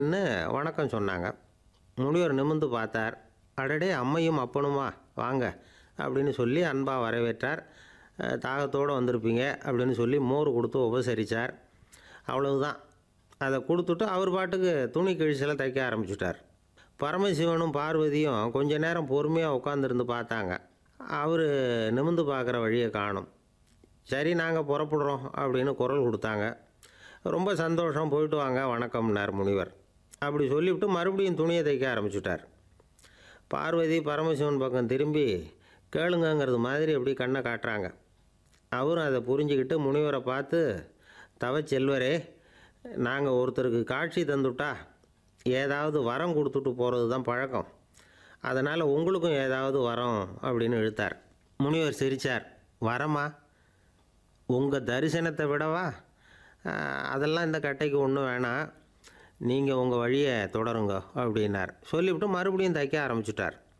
ன்னு வணக்கம் சொன்னாங்க முனிவர் நிமிர்ந்து பார்த்தார் அடடே அம்மையும் அப்பனுமா வாங்க அப்படின்னு சொல்லி அன்பாக வரவேற்றார் அஹ், தாகத்தோடு வந்திருப்பீங்க அப்படின்னு சொல்லி மோர் கொடுத்து உபசரித்தார் அவ்வளவுதான் அதை கொடுத்துட்டு அவர் பாட்டுக்கு துணி கிழிச்சலை தைக்க ஆரம்பிச்சுட்டார் பரமசிவனும் பார்வதியும் கொஞ்ச நேரம் பொறுமையாக உட்காந்துருந்து பார்த்தாங்க அவர் நிமிர்ந்து பார்க்குற வழியை காணும் சரி நாங்கள் புறப்படுறோம் அப்படின்னு குரல் கொடுத்தாங்க ரொம்ப சந்தோஷம் போயிட்டு வாங்க வணக்கம்னார் முனிவர் அப்படி சொல்லிவிட்டு மறுபடியும் துணியை தைக்க ஆரம்பிச்சுட்டார் பார்வதி பரமசிவன் பக்கம் திரும்பி கேளுங்கங்கிறது மாதிரி அப்படி கண்ணை காட்டுறாங்க அவரும் அதை புரிஞ்சுக்கிட்டு முனிவரை பார்த்து தவச்செல்வரே நாங்கள் ஒருத்தருக்கு காட்சி தந்துட்டா ஏதாவது வரம் கொடுத்துட்டு போகிறது தான் பழக்கம் அதனால் உங்களுக்கும் ஏதாவது வரம் அப்படின்னு இழுத்தார் முனிவர் சிரித்தார் வரமா உங்கள் தரிசனத்தை விடவா ஆஹ், அதெல்லாம் இந்த கட்டைக்கு ஒன்றும் வேணாம் நீங்கள் உங்கள் வழியை தொடருங்க அப்படின்னார் சொல்லிவிட்டு மறுபடியும் தைக்க ஆரம்பிச்சிட்டார்